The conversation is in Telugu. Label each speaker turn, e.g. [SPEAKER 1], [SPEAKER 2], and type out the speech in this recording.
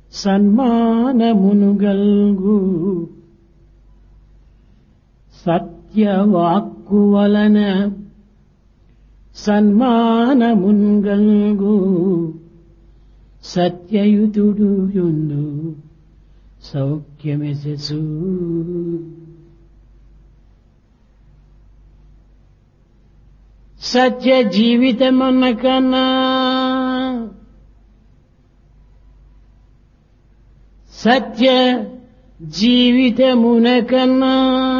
[SPEAKER 1] సన్మానమును గల్గు సత్యవాక్కు వలన సన్మానమున్ గల్గు సత్యయుతుడు యుందు సౌఖ్యమెసెసు సత్య జీవితమన్న కన్నా సత్య జీవితమున కన్నా